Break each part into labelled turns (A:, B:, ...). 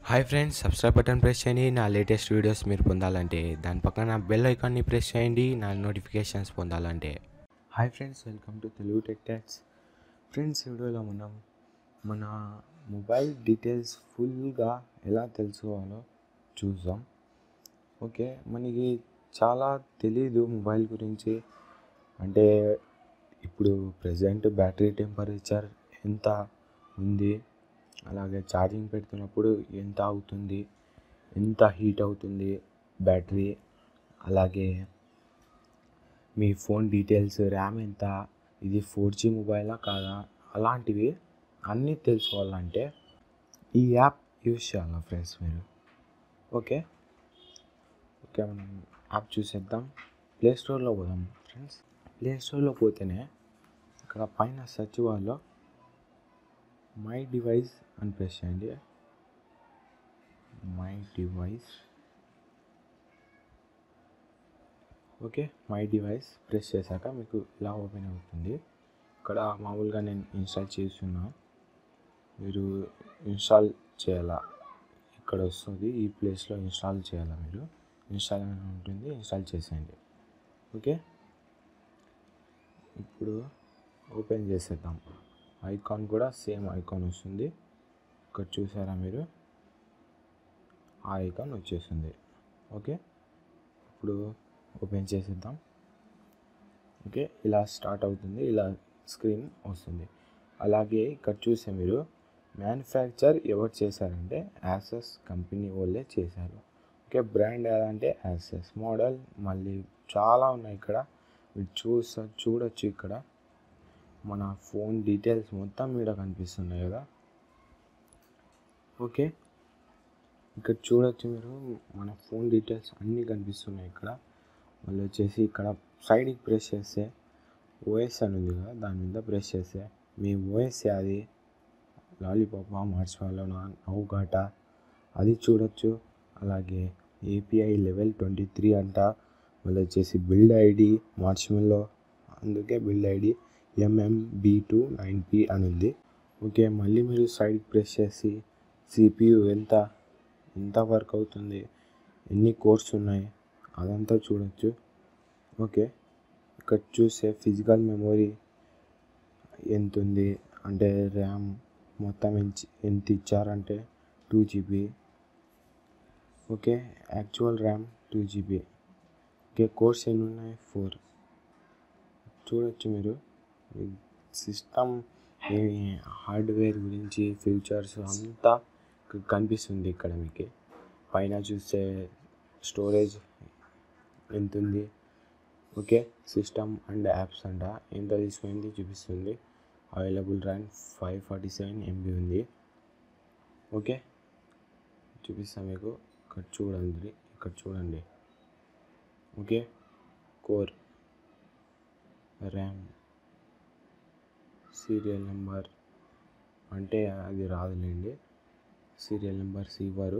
A: hi friends subscribe button press చేయండి నా latest videos మీరు పొందాలంటే దాని పక్కన బెల్ ఐకాన్ని ప్రెస్ చేయండి నా నోటిఫికేషన్స్ పొందాలంటే hi friends welcome to Telugu tech talks friends ఈ వీడియోలో మనం మన మొబైల్ డీటెయిల్స్ ఫుల్గా ఎలా తెలుసుకోవాలో చూద్దాం ఓకే మనకి చాలా తెలీదు మొబైల్ గురించి అంటే ఇప్పుడు ప్రజెంట్ బ్యాటరీ టెంపరేచర్ ఎంత ఉంది అలాగే ఛార్జింగ్ పెడుతున్నప్పుడు ఎంత అవుతుంది ఎంత హీట్ అవుతుంది బ్యాటరీ అలాగే మీ ఫోన్ డీటెయిల్స్ ర్యామ్ ఎంత ఇది ఫోర్ జీ మొబైలా కాదా అలాంటివి అన్నీ తెలుసుకోవాలంటే ఈ యాప్ యూస్ చేయాలి ఫ్రెండ్స్ మీరు ఓకే ఓకే మనం యాప్ చూసేద్దాం ప్లే స్టోర్లో పోదాం ఫ్రెండ్స్ ప్లే స్టోర్లో పోతేనే ఇక్కడ పైన సెర్చ్ బార్లో మై డివైస్ అని ప్రెస్ చేయండి my device okay my device press చేశాక మీకు ఇలా ఓపెన్ అవుతుంది ఇక్కడ మామూలుగా నేను ఇన్స్టాల్ చేస్తున్నా మీరు ఇన్స్టాల్ చేయాలా ఇక్కడ వస్తుంది ఈ ప్లేస్లో ఇన్స్టాల్ చేయాలా మీరు ఇన్స్టాల్ అని ఉంటుంది ఇన్స్టాల్ చేసేయండి ఓకే ఇప్పుడు ఓపెన్ చేసేద్దాం ఐకాన్ కూడా సేమ్ ఐకాన్ వస్తుంది ఇక్కడ చూసారా మీరు ఆ ఐకాన్ వచ్చేస్తుంది ఓకే ఇప్పుడు ఓపెన్ చేసేద్దాం ఓకే ఇలా స్టార్ట్ అవుతుంది ఇలా స్క్రీన్ వస్తుంది అలాగే ఇక్కడ చూసే మీరు మ్యానుఫ్యాక్చర్ ఎవరు చేశారంటే యాసెస్ కంపెనీ వాళ్ళే చేశారు ఓకే బ్రాండ్ ఏదంటే యాసెస్ మోడల్ మళ్ళీ చాలా ఉన్నాయి ఇక్కడ మీరు చూస చూడొచ్చు ఇక్కడ మన ఫోన్ డీటెయిల్స్ మొత్తం మీద కనిపిస్తున్నాయి కదా ఓకే ఇక్కడ చూడొచ్చు మీరు మన ఫోన్ డీటెయిల్స్ అన్నీ కనిపిస్తున్నాయి ఇక్కడ మళ్ళీ వచ్చేసి ఇక్కడ సైడ్కి ప్రెస్ చేస్తే ఓఎస్ అని ఉంది కదా దాని మీద ప్రెస్ చేస్తే మీ ఓఎస్ అది లాలీపాప్ మార్చిపాలోనా నౌగాట అది చూడొచ్చు అలాగే ఏపీఐ లెవెల్ ట్వంటీ త్రీ అంట మళ్ళీ వచ్చేసి బిల్డ్ ఐడి మార్చిమెల్లో అందుకే build ID MM B two nine P అని ఉంది ఓకే మళ్ళీ మీరు సైడ్ ప్రెస్ చేసి సిపియు ఎంత ఎంత వర్క్ అవుతుంది ఎన్ని కోర్స్ ఉన్నాయి అదంతా చూడొచ్చు ఓకే ఇక్కడ చూస్తే ఫిజికల్ మెమొరీ ఎంత ఉంది అంటే ర్యామ్ మొత్తం ఎంత ఇచ్చారంటే two GB okay actual RAM two GB okay cores ఎన్ని ఉన్నాయి ఫోర్ చూడొచ్చు మీరు సిస్టమ్ హార్డ్వేర్ గురించి ఫ్యూచర్స్ అంతా కనిపిస్తుంది ఇక్కడ మీకు పైన చూస్తే స్టోరేజ్ ఎంత ఉంది ఓకే సిస్టమ్ అండ్ యాప్స్ అంట ఎంత తీసుకుంది చూపిస్తుంది available RAM five forty seven MB ఉంది ఓకే చూపిస్తాను మీకు ఇక్కడ చూడండి ఇక్కడ చూడండి okay core RAM serial number అంటే అది రాదులేండి సీరియల్ నెంబర్ ఇవ్వరు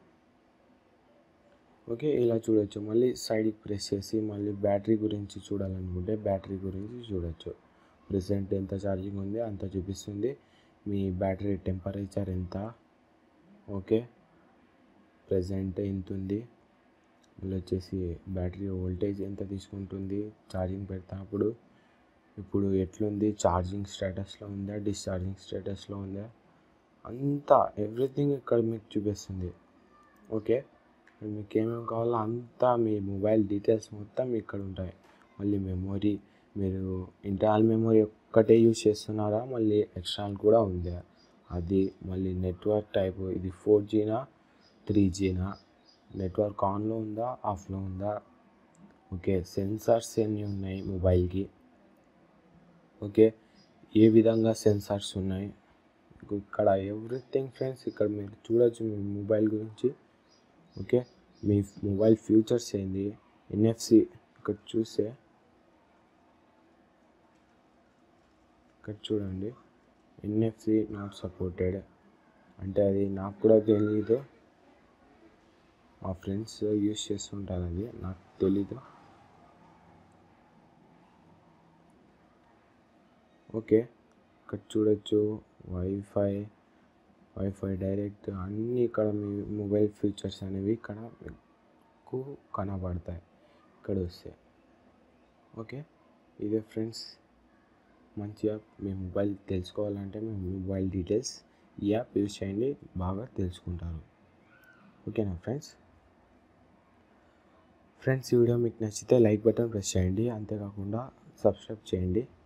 A: ఓకే ఇలా చూడొచ్చు మళ్ళీ సైడ్కి ప్రెస్ చేసి మళ్ళీ బ్యాటరీ గురించి చూడాలనుకుంటే బ్యాటరీ గురించి చూడొచ్చు ప్రెసెంట్ ఎంత ఛార్జింగ్ ఉంది అంత చూపిస్తుంది మీ బ్యాటరీ టెంపరేచర్ ఎంత ఓకే ప్రజెంట్ ఎంత ఉంది మళ్ళీ వచ్చేసి బ్యాటరీ వోల్టేజ్ ఎంత తీసుకుంటుంది ఛార్జింగ్ పెడతాప్పుడు ఇప్పుడు ఎట్లుంది ఛార్జింగ్ స్టేటస్లో ఉందా డిశ్చార్జింగ్ స్టేటస్లో ఉందా అంతా ఎవ్రీథింగ్ ఇక్కడ మీకు చూపిస్తుంది ఓకే మీకు ఏమేమి కావాలో అంతా మీ మొబైల్ డీటెయిల్స్ మొత్తం ఇక్కడ ఉంటాయి మళ్ళీ మెమొరీ మీరు ఇంటర్నల్ మెమొరీ ఒక్కటే యూజ్ చేస్తున్నారా మళ్ళీ ఎక్స్టర్నల్ కూడా ఉంది అది మళ్ళీ నెట్వర్క్ టైప్ ఇది ఫోర్ జీనా త్రీ జీనా నెట్వర్క్ ఆన్లో ఉందా ఆఫ్లో ఉందా ఓకే సెన్సార్స్ ఎన్ని ఉన్నాయి మొబైల్కి ఓకే ఏ విధంగా సెన్సార్స్ ఉన్నాయి ఇక్కడ ఎవ్రీథింగ్ ఫ్రెండ్స్ ఇక్కడ మీరు చూడొచ్చు మీ మొబైల్ గురించి ఓకే మీ మొబైల్ ఫ్యూచర్స్ ఏంది ఎన్ఎఫ్సి ఇక్కడ చూస్తే ఇక్కడ చూడండి ఎన్ఎఫ్సి నాట్ సపోర్టెడ్ అంటే అది నాకు కూడా తెలీదు మా ఫ్రెండ్స్ యూస్ చేస్తుంటారు అది నాకు తెలీదు ఓకే ఇక్కడ చూడొచ్చు వైఫై వైఫై డైరెక్ట్ అన్నీ ఇక్కడ మీ మొబైల్ ఫీచర్స్ అనేవి ఇక్కడ మీకు కనబడతాయి ఇక్కడ వస్తే ఓకే ఇదే ఫ్రెండ్స్ మంచిగా మీ మొబైల్ తెలుసుకోవాలంటే మీ మొబైల్ డీటెయిల్స్ ఈ యాప్ యూజ్ చేయండి బాగా తెలుసుకుంటారు ఓకేనా ఫ్రెండ్స్ ఫ్రెండ్స్ ఈ వీడియో మీకు నచ్చితే లైక్ బటన్ ప్రెస్ చేయండి అంతేకాకుండా సబ్స్క్రైబ్ చేయండి